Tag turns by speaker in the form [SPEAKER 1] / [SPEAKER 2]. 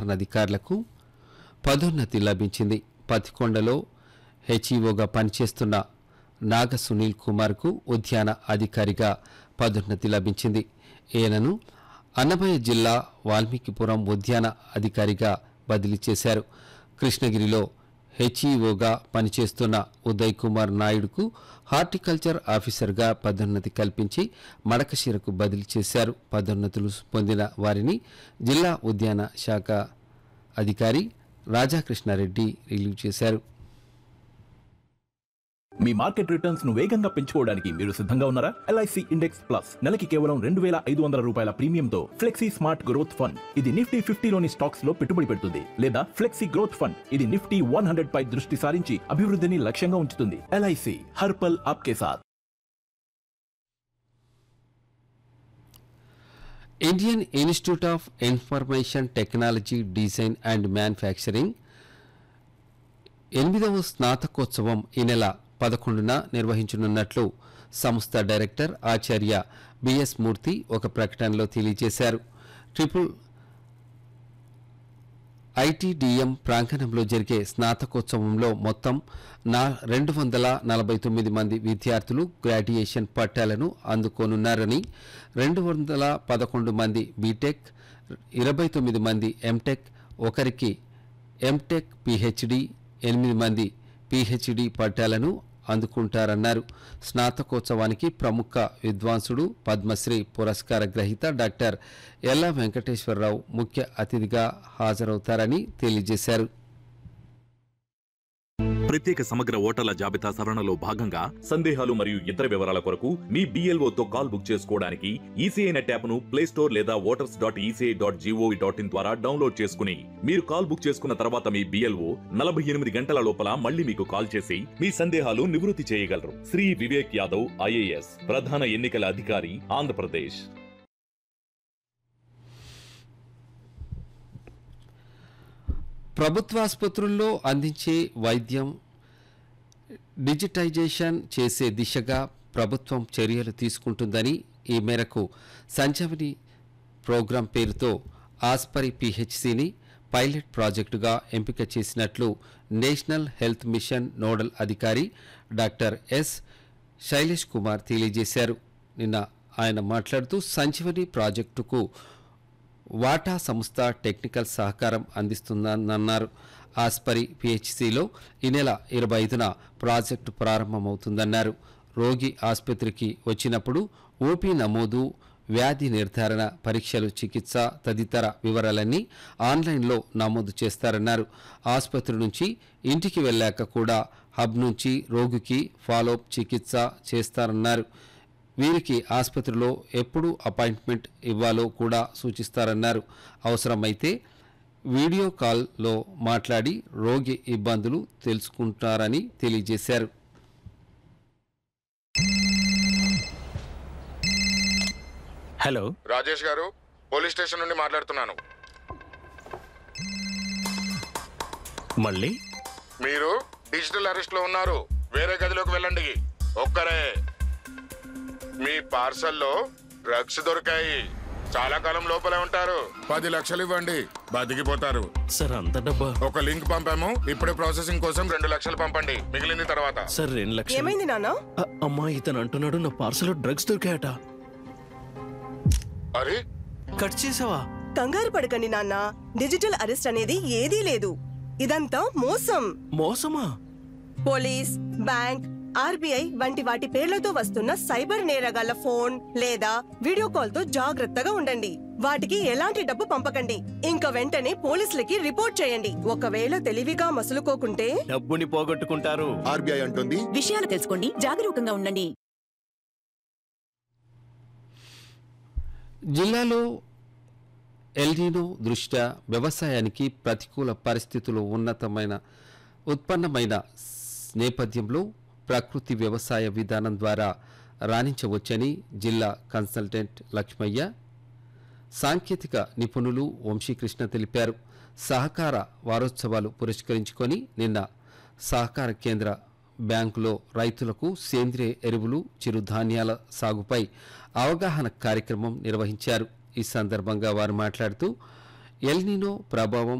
[SPEAKER 1] అనధికారులకు పదోన్నతి లభించింది పతికొండలో హెచ్ఈఓగా పనిచేస్తున్న నాగ సునీల్ కుమార్కు ఉద్యాన అధికారిగా పదోన్నతి లభించింది ఈయనను అన్నమయ్య జిల్లా వాల్మీకిపురం ఉద్యాన అధికారిగా బదిలీ చేశారు కృష్ణగిరిలో హెచ్ఈఓగా పనిచేస్తున్న ఉదయ్ కుమార్ నాయుడుకు హార్టికల్చర్ ఆఫీసర్గా పదోన్నతి కల్పించి మడకశిరకు బదిలీ చేశారు పదోన్నతులు పొందిన వారిని జిల్లా ఉద్యాన శాఖ అధికారి రాజాకృష్ణారెడ్డి రిలీవ్ చేశారు
[SPEAKER 2] మీ మార్కెట్ రిటర్న్స్ ను వేగంగా పెంచుకోవడానికి మీరు సిద్ధంగా ఉన్నారా ఎల్ఐసి ఇండెక్స్ ప్లస్ నెలకి కేవలం రెండు వేల ఐదు వందల రూపాయల ప్రీమియంతో ఫ్లెక్సీ స్మార్ట్ గ్రోత్ ఫండ్ ఇది నిఫ్టీ ఫిఫ్టీలోని స్టాక్స్ లో పెట్టుబడి పెడుతుంది లేదా ఫ్లెక్సీ గ్రోత్ ఫండ్ ఇది నిఫ్టీ వన్ హండ్రెడ్ పై దృష్టి సారించి అభివృద్ధిని లక్ష్యంగా ఉంచుతుంది ఎల్ఐసి హర్పల్ ఆప్కే సాత్
[SPEAKER 1] Indian Institute of Information Technology Design and Manufacturing ఎనిమిదవ స్నాతకోత్సవం ఈ నెల పదకొండున నిర్వహించనున్నట్లు సంస్థ డైరెక్టర్ ఆచార్య బిఎస్ మూర్తి ఒక ప్రకటనలో తెలియజేశారు ట్రిపుల్ ఐటీడీఎం ప్రాంగణంలో జరిగే స్నాతకోత్సవంలో మొత్తం నా రెండు వందల నలభై తొమ్మిది మంది విద్యార్థులు గ్రాడ్యుయేషన్ పట్టాలను అందుకోనున్నారని రెండు వందల పదకొండు మంది బీటెక్ ఇరవై తొమ్మిది మంది ఎంటెక్ ఒకరికి ఎంటెక్ పిహెచ్డి ఎనిమిది మంది పిహెచ్డి పట్టాలను అందుకుంటారన్నారు స్నాతకోత్సవానికి ప్రముఖ విద్వాంసుడు పద్మశ్రీ పురస్కార గ్రహీత డాక్టర్ ఎల్లా వెంకటేశ్వరరావు ముఖ్య అతిథిగా హాజరవుతారని తెలియజేశారు
[SPEAKER 3] ప్రత్యేక సమగ్ర ఓటర్ల జాబితా సవరణలో భాగంగా సందేహాలు మరియు ఇతర వివరాల కొరకు మీ BLO తో కాల్ బుక్ చేసుకోవడానికి ఈసీఐ నెట్ యాప్ ను ప్లే స్టోర్ లేదా voters dot ECI dot gov dot in ద్వారా డౌన్లోడ్ చేసుకుని మీరు కాల్ బుక్ చేసుకున్న తర్వాత మీ బిఎల్ఓ నలభై ఎనిమిది గంటల లోపల మళ్ళీ మీకు కాల్ చేసి మీ సందేహాలు నివృత్తి చేయగలరు శ్రీ వివేక్ యాదవ్ ఐఏఎస్ ప్రధాన ఎన్నికల అధికారి ఆంధ్రప్రదేశ్
[SPEAKER 1] ప్రభుత్వాసుపత్రుల్లో అందించే వైద్యం డిజిటైజేషన్ చేసే దిశగా ప్రభుత్వం చర్యలు తీసుకుంటుందని ఈ మేరకు సంజీవని ప్రోగ్రాం పేరుతో ఆస్పరి పిహెచ్సిని పైలట్ ప్రాజెక్టుగా ఎంపిక చేసినట్లు నేషనల్ హెల్త్ మిషన్ నోడల్ అధికారి డాక్టర్ ఎస్ శైలేష్ కుమార్ తెలియజేశారు నిన్న ఆయన మాట్లాడుతూ సంజీవని ప్రాజెక్టుకు వాటా సంస్థ టెక్నికల్ సహకారం అందిస్తుందన్నారు ఆస్పరి పిహెచ్సిలో ఈ నెల ఇరవై ఐదున ప్రాజెక్టు ప్రారంభమవుతుందన్నారు రోగి ఆసుపత్రికి వచ్చినప్పుడు ఓపీ నమోదు వ్యాధి నిర్ధారణ పరీక్షలు చికిత్స తదితర వివరాలన్నీ ఆన్లైన్లో నమోదు చేస్తారన్నారు ఆసుపత్రి నుంచి ఇంటికి వెళ్ళాక కూడా హబ్ నుంచి రోగికి ఫాలోఅప్ చికిత్స చేస్తారన్నారు వీరికి ఆసుపత్రిలో ఎప్పుడు అపాయింట్మెంట్ ఇవ్వాలో కూడా సూచిస్తారన్నారు అవసరమైతే వీడియో కాల్లో మాట్లాడి రోగి ఇబ్బందులు తెలుసుకుంటారని తెలియజేశారు
[SPEAKER 4] హలో
[SPEAKER 5] రాజేష్ గారు పోలీస్ స్టేషన్ నుండి మాట్లాడుతున్నాను
[SPEAKER 4] మళ్ళీ
[SPEAKER 5] మీరు డిజిటల్ అరెస్ట్ లో ఉన్నారు వేరే గదిలోకి వెళ్ళండి ఒక్కరే మీ పార్సల్లో డ్రగ్స్ దొరికాయి చాలా కాలం లోపలే ఉంటారు పది లక్షలు ఇవ్వండి బతికిపోతారు
[SPEAKER 4] సార్ అంత డబ్బా
[SPEAKER 5] ఒక లింక్ పంపాము ఇప్పుడే ప్రాసెసింగ్ కోసం రెండు లక్షలు పంపండి మిగిలింది తర్వాత
[SPEAKER 4] సార్ రెండు లక్షలు
[SPEAKER 6] ఏమైంది నాన్న
[SPEAKER 4] అ- అమ్మా ఇతను అంటున్నాడు నా పార్సల్ డ్రగ్స్ దొరికాయట
[SPEAKER 5] అరే
[SPEAKER 4] కట్ చేసావా
[SPEAKER 6] కంగారు పడకండి నాన్న డిజిటల్ అరెస్ట్ అనేది ఏదీ లేదు ఇదంతా మోసం
[SPEAKER 4] మోసమా
[SPEAKER 6] పోలీస్ బ్యాంక్ ఆర్బీఐ వంటి వాటి పేర్లతో వస్తున్న సైబర్ నేరగాళ్ల ఫోన్ లేదా వీడియో కాల్ తో జాగ్రత్తగా ఉండండి వాటికి ఎలాంటి డబ్బు పంపకండి ఇంకా వెంటనే పోలీసులకి రిపోర్ట్ చేయండి ఒకవేళ తెలివిగా మసులుకోకుంటే
[SPEAKER 4] డబ్బుని పోగొట్టుకుంటారు
[SPEAKER 7] ఆర్బీఐ అంటుంది
[SPEAKER 8] విషయాలు తెలుసుకోండి జాగరూకంగా ఉండండి
[SPEAKER 1] జిల్లాలో ఎల్నీనో దృష్ట్యా వ్యవసాయానికి ప్రతికూల పరిస్థితులు ఉన్నతమైన ఉత్పన్నమైన స్- నేపథ్యంలో ప్రకృతి వ్యవసాయ విధానం ద్వారా రాణించవచ్చని జిల్లా కన్సల్టెంట్ లక్ష్మయ్య సాంకేతిక నిపుణులు వంశీకృష్ణ తెలిపారు సహకార వారోత్సవాలు పురస్కరించుకొని నిన్న సహకార కేంద్ర బ్యాంకులో రైతులకు సేంద్రియ ఎరువులు చిరుధాన్యాల సాగుపై అవగాహన కార్యక్రమం నిర్వహించారు ఈ సందర్భంగా వారు మాట్లాడుతూ ఎల్నినో ప్రభావం